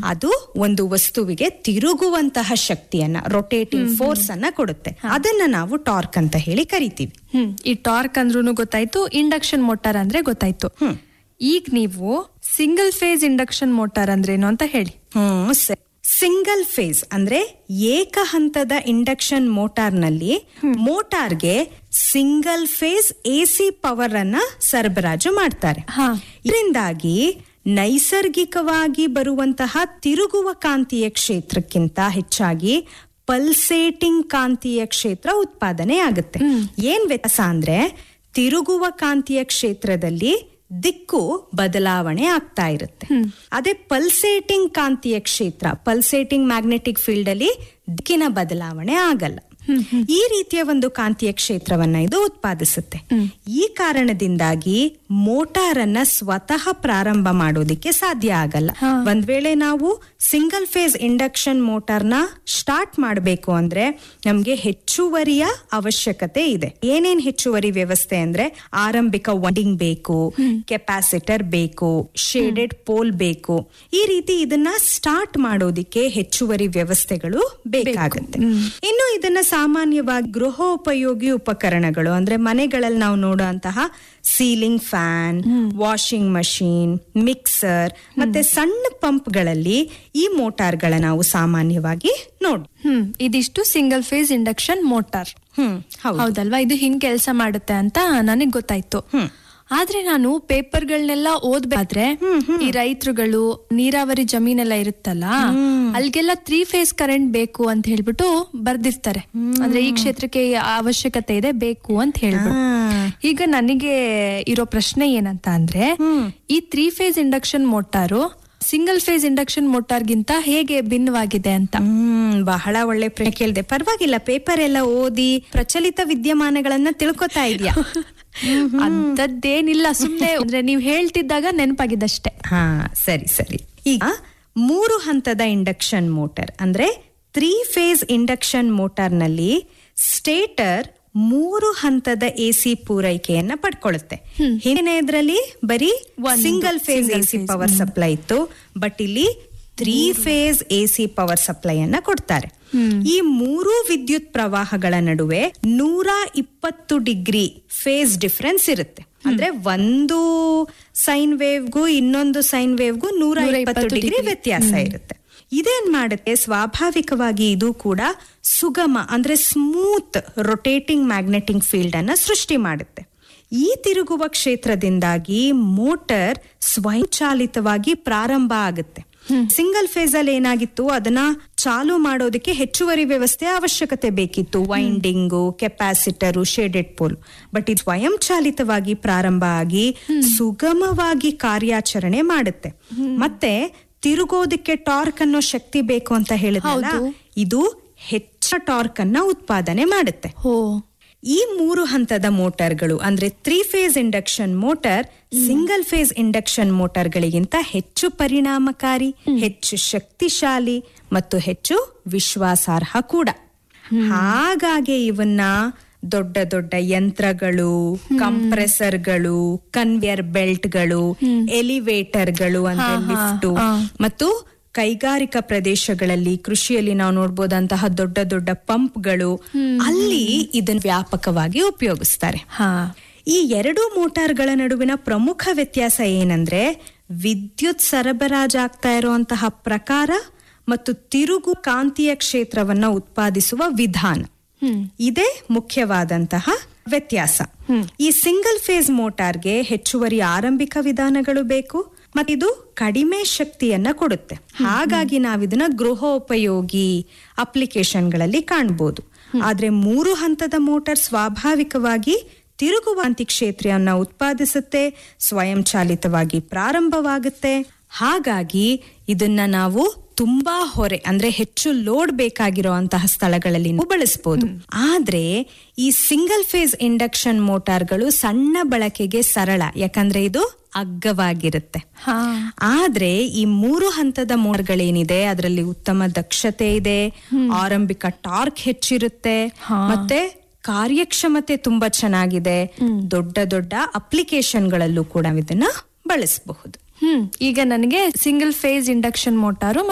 ಅದು ಒಂದು ವಸ್ತುವಿಗೆ ತಿರುಗುವಂತಹ ಶಕ್ತಿಯನ್ನ ರೊಟೇಟಿಂಗ್ ಫೋರ್ಸ್ ಅನ್ನ ಕೊಡುತ್ತೆ ಅದನ್ನ ನಾವು ಟಾರ್ಕ್ ಅಂತ ಹೇಳಿ ಕರಿತೀವಿ ಹ್ಮ್ ಈ ಟಾರ್ಕ್ ಅಂದ್ರೂ ಗೊತ್ತಾಯ್ತು ಇಂಡಕ್ಷನ್ ಮೋಟಾರ್ ಅಂದ್ರೆ ಗೊತ್ತಾಯ್ತು ಈಗ ನೀವು ಸಿಂಗಲ್ ಫೇಸ್ ಇಂಡಕ್ಷನ್ ಮೋಟಾರ್ ಅಂದ್ರೇನು ಅಂತ ಹೇಳಿ ಹ್ಮ್ ಸಿಂಗಲ್ ಫೇಸ್ ಅಂದ್ರೆ ಏಕ ಹಂತದ ಇಂಡಕ್ಷನ್ ಮೋಟಾರ್ನಲ್ಲಿ ಮೋಟಾರ್ಗೆ ಸಿಂಗಲ್ ಫೇಸ್ ಎಸಿ ಪವರ್ ಅನ್ನ ಸರಬರಾಜು ಮಾಡ್ತಾರೆ ಹಾ. ಇದರಿಂದಾಗಿ ನೈಸರ್ಗಿಕವಾಗಿ ಬರುವಂತಹ ತಿರುಗುವ ಕಾಂತೀಯ ಕ್ಷೇತ್ರಕ್ಕಿಂತ ಹೆಚ್ಚಾಗಿ ಪಲ್ಸೇಟಿಂಗ್ ಕಾಂತೀಯ ಕ್ಷೇತ್ರ ಉತ್ಪಾದನೆ ಆಗುತ್ತೆ ಏನ್ ವ್ಯತ್ಯಾಸ ಅಂದ್ರೆ ತಿರುಗುವ ಕಾಂತೀಯ ಕ್ಷೇತ್ರದಲ್ಲಿ ದಿಕ್ಕು ಬದಲಾವಣೆ ಆಗ್ತಾ ಇರುತ್ತೆ ಅದೇ ಪಲ್ಸೇಟಿಂಗ್ ಕಾಂತೀಯ ಕ್ಷೇತ್ರ ಪಲ್ಸೇಟಿಂಗ್ ಮ್ಯಾಗ್ನೆಟಿಕ್ ಫೀಲ್ಡ್ ಅಲ್ಲಿ ದಿಕ್ಕಿನ ಬದಲಾವಣೆ ಆಗಲ್ಲ ಈ ರೀತಿಯ ಒಂದು ಕಾಂತೀಯ ಕ್ಷೇತ್ರವನ್ನ ಇದು ಉತ್ಪಾದಿಸುತ್ತೆ ಈ ಕಾರಣದಿಂದಾಗಿ ಮೋಟಾರ್ ಅನ್ನ ಸ್ವತಃ ಪ್ರಾರಂಭ ಮಾಡೋದಿಕ್ಕೆ ಸಾಧ್ಯ ಆಗಲ್ಲ ಒಂದ್ ವೇಳೆ ನಾವು ಸಿಂಗಲ್ ಫೇಸ್ ಇಂಡಕ್ಷನ್ ಮೋಟಾರ್ನ ಸ್ಟಾರ್ಟ್ ಮಾಡಬೇಕು ಅಂದ್ರೆ ನಮ್ಗೆ ಹೆಚ್ಚುವರಿಯ ಅವಶ್ಯಕತೆ ಇದೆ ಏನೇನ್ ಹೆಚ್ಚುವರಿ ವ್ಯವಸ್ಥೆ ಅಂದ್ರೆ ಆರಂಭಿಕ ವಂಡಿಂಗ್ ಬೇಕು ಕೆಪಾಸಿಟರ್ ಬೇಕು ಶೇಡೆಡ್ ಪೋಲ್ ಬೇಕು ಈ ರೀತಿ ಇದನ್ನ ಸ್ಟಾರ್ಟ್ ಮಾಡೋದಿಕ್ಕೆ ಹೆಚ್ಚುವರಿ ವ್ಯವಸ್ಥೆಗಳು ಬೇಕಾಗುತ್ತೆ ಇನ್ನು ಇದನ್ನ ಸಾಮಾನ್ಯವಾಗಿ ಗೃಹೋಪಯೋಗಿ ಉಪಕರಣಗಳು ಅಂದ್ರೆ ಮನೆಗಳಲ್ಲಿ ನಾವು ನೋಡುವಂತಹ ceiling fan washing machine mixer ಮತ್ತೆ ಸಣ್ಣ ಪಂಪ್ಗಳಲ್ಲಿ ಈ ಮೋಟಾರ್ಗಳ ನಾವು ಸಾಮಾನ್ಯವಾಗಿ ನೋಡ್ ಹ್ಮ್ ಇದಿಷ್ಟು ಸಿಂಗಲ್ ಫೇಸ್ ಇಂಡಕ್ಷನ್ ಮೋಟಾರ್ ಹ್ಮ್ ಹೌದು ಹೌದಲ್ವಾ ಇದು ಹಿಂಗ್ ಕೆಲಸ ಮಾಡುತ್ತೆ ಅಂತ ನನಗ್ ಗೊತ್ತಾಯ್ತು ಆದ್ರೆ ನಾನು ಪೇಪರ್ಗಳನ್ನೆಲ್ಲ ಓದ್ಬೇಕಾದ್ರೆ ಈ ರೈತರುಗಳು ನೀರಾವರಿ ಜಮೀನೆಲ್ಲ ಇರುತ್ತಲ್ಲ ಅಲ್ಗೆಲ್ಲ ತ್ರೀ ಫೇಸ್ ಕರೆಂಟ್ ಬೇಕು ಅಂತ ಹೇಳ್ಬಿಟ್ಟು ಬರ್ದಿರ್ತಾರೆ ಅಂದ್ರೆ ಈ ಕ್ಷೇತ್ರಕ್ಕೆ ಈ ಅವಶ್ಯಕತೆ ಇದೆ ಬೇಕು ಅಂತ ಹೇಳ್ಬಿಟ್ಟು ಈಗ ನನಗೆ ಇರೋ ಪ್ರಶ್ನೆ ಏನಂತ ಅಂದ್ರೆ ಈ three phase induction motor single phase induction ಮೋಟಾರ್ಗಿಂತ ಹೇಗೆ ಭಿನ್ನವಾಗಿದೆ ಅಂತ ಹ್ಮ್ ಬಹಳ ಒಳ್ಳೆ ಪ್ರಶ್ನೆ ಕೇಳಿದೆ ಪರವಾಗಿಲ್ಲ ಪೇಪರ್ ಎಲ್ಲ ಓದಿ ಪ್ರಚಲಿತ ವಿದ್ಯಮಾನಗಳನ್ನ ತಿಳ್ಕೊತಾ ಇದೆಯಾ ಅಂತದ್ದೇನಿಲ್ಲ ಸುಮ್ಮನೆ ಅಂದ್ರೆ ನೀವ್ ಹೇಳ್ತಿದ್ದಾಗ ನೆನಪಾಗಿದ್ದಷ್ಟೇ ಹಾ ಸರಿ ಸರಿ ಈಗ ಮೂರು ಹಂತದ ಇಂಡಕ್ಷನ್ ಮೋಟಾರ್ ಅಂದ್ರೆ ತ್ರೀ ಫೇಸ್ ಇಂಡಕ್ಷನ್ ಮೋಟಾರ್ ನಲ್ಲಿ ಸ್ಟೇಟರ್ ಮೂರು ಹಂತದ ಎಸಿ ಪೂರೈಕೆಯನ್ನ ಪಡ್ಕೊಳ್ಳುತ್ತೆ ಹಿಂದಿನ ಇದರಲ್ಲಿ ಬರೀ single phase AC power supply ಇತ್ತು ಬಟ್ ಇಲ್ಲಿ three phase AC power supply ಅನ್ನ ಕೊಡ್ತಾರೆ ಈ ಮೂರು ವಿದ್ಯುತ್ ಪ್ರವಾಹಗಳ ನಡುವೆ ನೂರ ಇಪ್ಪತ್ತು ಡಿಗ್ರಿ ಫೇಸ್ ಡಿಫರೆನ್ಸ್ ಇರುತ್ತೆ ಅಂದ್ರೆ ಒಂದು ಸೈನ್ ವೇವ್ಗೂ ಇನ್ನೊಂದು ಸೈನ್ ವೇವ್ಗೂ ನೂರ ಇಪ್ಪತ್ತು ಡಿಗ್ರಿ ವ್ಯತ್ಯಾಸ ಇರುತ್ತೆ ಇದೇನ್ ಮಾಡುತ್ತೆ ಸ್ವಾಭಾವಿಕವಾಗಿ ಇದು ಕೂಡ ಸುಗಮ ಅಂದ್ರೆ ಸ್ಮೂತ್ ರೊಟೇಟಿಂಗ್ ಮ್ಯಾಗ್ನೆಟಿಕ್ ಫೀಲ್ಡ್ ಅನ್ನ ಸೃಷ್ಟಿ ಮಾಡುತ್ತೆ ಈ ತಿರುಗುವ ಕ್ಷೇತ್ರದಿಂದಾಗಿ ಮೋಟರ್ ಸ್ವಯಂಚಾಲಿತವಾಗಿ ಪ್ರಾರಂಭ ಆಗುತ್ತೆ ಸಿಂಗಲ್ ಫೇಸ್ ಅಲ್ಲಿ ಏನಾಗಿತ್ತು ಅದನ್ನ ಚಾಲು ಮಾಡೋದಕ್ಕೆ ಹೆಚ್ಚುವರಿ ವ್ಯವಸ್ಥೆ ಅವಶ್ಯಕತೆ ಬೇಕಿತ್ತು winding capacitor shaded pole but ಇದು ಸ್ವಯಂಚಾಲಿತವಾಗಿ ಪ್ರಾರಂಭ ಆಗಿ ಸುಗಮವಾಗಿ ಕಾರ್ಯಾಚರಣೆ ಮಾಡುತ್ತೆ ಮತ್ತೆ ತಿರುಗೋದಕ್ಕೆ ಟಾರ್ಕ್ ಅನ್ನೋ ಶಕ್ತಿ ಬೇಕು ಅಂತ ಹೇಳಿದ್ರಲ್ಲ ಇದು ಹೆಚ್ಚ ಟಾರ್ಕ್ ಅನ್ನ ಉತ್ಪಾದನೆ ಮಾಡುತ್ತೆ ಹೋ ಈ ಮೂರು ಹಂತದ ಮೋಟಾರ್ಗಳು ಅಂದ್ರೆ three phase induction motor single phase induction ಮೋಟಾರ್ಗಳಿಗಿಂತ ಹೆಚ್ಚು ಪರಿಣಾಮಕಾರಿ ಹೆಚ್ಚು ಶಕ್ತಿಶಾಲಿ ಮತ್ತು ಹೆಚ್ಚು ವಿಶ್ವಾಸಾರ್ಹ ಕೂಡ ಹಾಗಾಗಿ ಇವನ್ನ ದೊಡ್ಡ ದೊಡ್ಡ ಯಂತ್ರಗಳು ಕಂಪ್ರೆಸರ್ಗಳು ಕನ್ವೇಯರ್ ಬೆಲ್ಟ್ಗಳು ಎಲಿವೇಟರ್ಗಳು ಅಂದ್ರೆ ಲಿಫ್ಟ್ ಮತ್ತು ಕೈಗಾರಿಕಾ ಪ್ರದೇಶಗಳಲ್ಲಿ ಕೃಷಿಯಲ್ಲಿ ನಾವು ನೋಡ್ಬೋದಂತಹ ದೊಡ್ಡ ದೊಡ್ಡ ಪಂಪ್ಗಳು ಅಲ್ಲಿ ಇದನ್ನು ವ್ಯಾಪಕವಾಗಿ ಉಪಯೋಗಿಸ್ತಾರೆ ಹಾ ಈ ಎರಡು ಮೋಟಾರ್ಗಳ ನಡುವಿನ ಪ್ರಮುಖ ವ್ಯತ್ಯಾಸ ಏನಂದ್ರೆ ವಿದ್ಯುತ್ ಸರಬರಾಜಾಗ್ತಾ ಇರುವಂತಹ ಪ್ರಕಾರ ಮತ್ತು ತಿರುಗು ಕಾಂತೀಯ ಕ್ಷೇತ್ರವನ್ನ ಉತ್ಪಾದಿಸುವ ವಿಧಾನ ಇದೇ ಮುಖ್ಯವಾದಂತಹ ವ್ಯತ್ಯಾಸ ಈ ಸಿಂಗಲ್ ಫೇಸ್ ಮೋಟಾರ್ಗೆ ಹೆಚ್ಚುವರಿ ಆರಂಭಿಕ ವಿಧಾನಗಳು ಬೇಕು ಮತ್ತಿದು ಕಡಿಮೆ ಶಕ್ತಿಯನ್ನ ಕೊಡುತ್ತೆ ಹಾಗಾಗಿ ನಾವಿದನ್ನ ಗೃಹೋಪಯೋಗಿ ಅಪ್ಲಿಕೇಶನ್ಗಳಲ್ಲಿ ಕಾಣಬಹುದು ಆದ್ರೆ ಮೂರು ಹಂತದ ಮೋಟಾರ್ ಸ್ವಾಭಾವಿಕವಾಗಿ ತಿರುಗುವಾಂತಿ ಕ್ಷೇತ್ರವನ್ನ ಉತ್ಪಾದಿಸುತ್ತೆ ಸ್ವಯಂಚಾಲಿತವಾಗಿ ಪ್ರಾರಂಭವಾಗುತ್ತೆ ಹಾಗಾಗಿ ಇದನ್ನ ನಾವು ತುಂಬಾ ಹೊರೆ ಅಂದ್ರೆ ಹೆಚ್ಚು ಲೋಡ್ ಬೇಕಾಗಿರುವಂತಹ ಸ್ಥಳಗಳಲ್ಲಿ ನಾವು ಬಳಸಬಹುದು ಆದ್ರೆ ಈ ಸಿಂಗಲ್ ಫೇಸ್ ಇಂಡಕ್ಷನ್ ಮೋಟಾರ್ಗಳು ಸಣ್ಣ ಬಳಕೆಗೆ ಸರಳ ಯಾಕಂದ್ರೆ ಇದು ಅಗ್ಗವಾಗಿರುತ್ತೆ ಹಾ ಆದ್ರೆ ಈ ಮೂರು ಹಂತದ ಮೋಟರ್ಗಳೇನಿದೆ ಅದರಲ್ಲಿ ಉತ್ತಮ ದಕ್ಷತೆ ಇದೆ ಆರಂಭಿಕ ಟಾರ್ಕ್ ಹೆಚ್ಚಿರುತ್ತೆ ಮತ್ತೆ ಕಾರ್ಯಕ್ಷಮತೆ ತುಂಬಾ ಚೆನ್ನಾಗಿದೆ ದೊಡ್ಡ ದೊಡ್ಡ ಅಪ್ಲಿಕೇಶನ್ಗಳಲ್ಲೂ ಕೂಡ ಇದನ್ನ ಬಳಸಬಹುದು ಹ್ಮ್ ಈಗ ನನಗೆ ಸಿಂಗಲ್ ಫೇಸ್ ಇಂಡಕ್ಷನ್ ಮೋಟಾರು